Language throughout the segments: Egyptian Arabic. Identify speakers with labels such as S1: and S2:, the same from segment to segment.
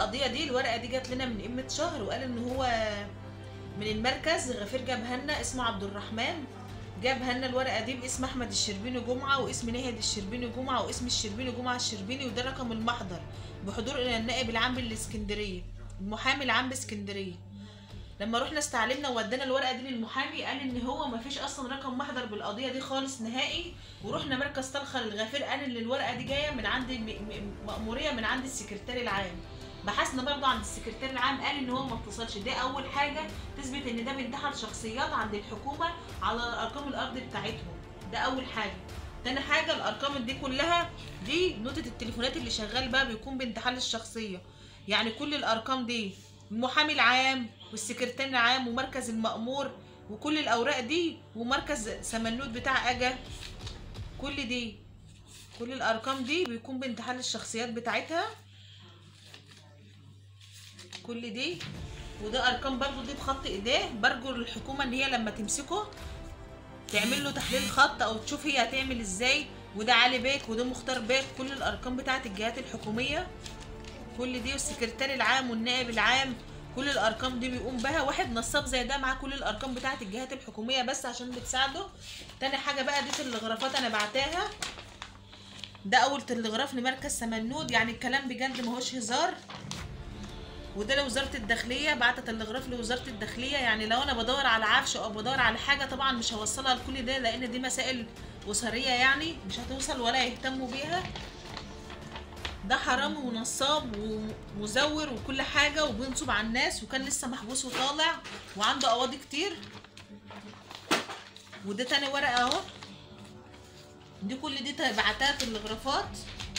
S1: القضيه دي الورقه دي جات لنا من قيمه شهر وقال ان هو من المركز غفير جابها لنا اسمه عبد الرحمن جابها لنا الورقه دي باسم احمد الشربيني جمعه واسم نهد الشربيني جمعه واسم الشربيني جمعه الشربيني وده رقم المحضر بحضور الى النائب العام بالاسكندريه المحامي العام باسكندريه لما رحنا استعلمنا وودينا الورقه دي للمحامي قال ان هو ما فيش اصلا رقم محضر بالقضيه دي خالص نهائي ورحنا مركز طلخه للغفير قال ان الورقه دي جايه من عند م- م- مأموريه من عند السكرتير العام بحثنا برضه عند السكرتير العام قال ان هو ما اتصلش دي اول حاجه تثبت ان ده بينتحل شخصيات عند الحكومه على ارقام الارض بتاعتهم ده اول حاجه تاني حاجه الارقام دي كلها دي نوتة التليفونات اللي شغال بقى بيكون بانتحال الشخصيه يعني كل الارقام دي المحامي العام والسكرتير العام ومركز المأمور وكل الاوراق دي ومركز سمنود بتاع اجا كل دي كل الارقام دي بيكون بانتحال الشخصيات بتاعتها كل دي وده ارقام برضو دي بخط ايديه برجو الحكومه ان هي لما تمسكه تعمل له تحليل خط او تشوف هي هتعمل ازاي وده علي بيك وده مختار بيك كل الارقام بتاعت الجهات الحكوميه كل دي والسكرتير العام والنائب العام كل الارقام دي بيقوم بها واحد نصاب زي ده معاه كل الارقام بتاعت الجهات الحكوميه بس عشان بتساعده تاني حاجه بقى دي تلغرافات انا بعتاها ده اول تلغراف لمركز سمنود يعني الكلام بجد ماهوش هزار وده لوزاره الداخليه بعت تلغراف لوزاره الداخليه يعني لو انا بدور على عفش او بدور على حاجه طبعا مش هوصلها لكل ده لان دي مسائل اسريه يعني مش هتوصل ولا يهتموا بيها ده حرامي ونصاب ومزور وكل حاجه وبينصب على الناس وكان لسه محبوس وطالع وعنده قواضي كتير وده تاني ورقه اهو دي كل دي بعتها تلغرافات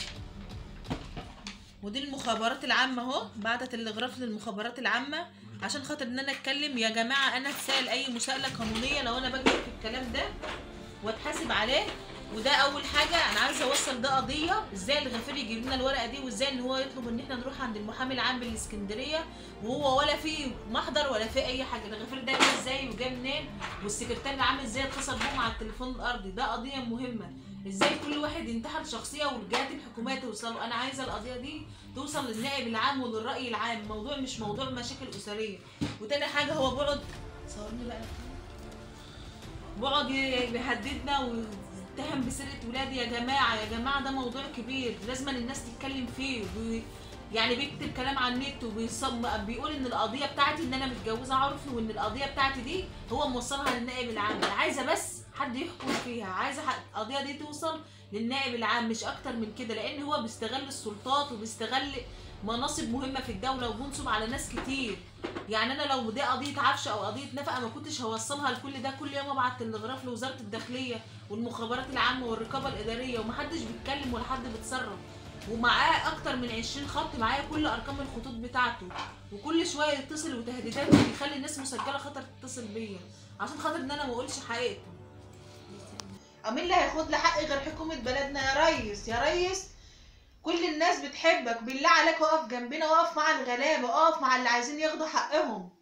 S1: ودي المخابرات العامة اهو بعتت الغراف للمخابرات العامة عشان خاطر ان انا اتكلم يا جماعة انا اتسأل اي مساءلة قانونية لو انا بكتب في الكلام ده واتحاسب عليه وده اول حاجة انا عايزة اوصل ده قضية ازاي الغفير يجيب لنا الورقة دي وازاي ان هو يطلب ان احنا نروح عند المحامي العام بالاسكندرية وهو ولا في محضر ولا في اي حاجة الغفير ده جه ازاي وجاي منين والسكرتير العام ازاي اتصل بهم على التليفون الارضي ده قضية مهمة ازاي كل واحد ينتحل شخصيه والجهات الحكوميه توصل انا عايزه القضيه دي توصل للنائب العام وللراي العام الموضوع مش موضوع مشاكل اسريه وتاني حاجه هو بيقعد صورني بقى بيقعد يهددنا ويتهم بسرقه ولادي يا جماعه يا جماعه ده موضوع كبير لازم الناس تتكلم فيه وبي... يعني بيكتب كلام على النت وبيصم بيقول ان القضيه بتاعتي ان انا متجوزه عرفي وان القضيه بتاعتي دي هو موصلها للنائب العام انا عايزه بس حد يحكم فيها عايزه القضيه دي توصل للنائب العام مش اكتر من كده لان هو بيستغل السلطات وبيستغل مناصب مهمه في الدوله وبينصب على ناس كتير يعني انا لو دي قضيه عفش او قضيه نفقه ما كنتش هوصلها لكل ده كل يوم ابعت تلغراف لوزاره الداخليه والمخابرات العامه والرقابه الاداريه ومحدش بيتكلم ولا حد بيتصرف ومعاه اكتر من 20 خط معايا كل ارقام الخطوط بتاعته وكل شويه يتصل وتهديدات بيخلي الناس مسجله خطر تتصل بيا عشان خاطر ان انا ما اقولش حقيقته مين اللي هياخد لي حقي غير حكومة بلدنا يا ريس يا ريس كل الناس بتحبك بالله عليك اقف جنبنا واقف مع الغلابة اقف مع اللي عايزين ياخدوا حقهم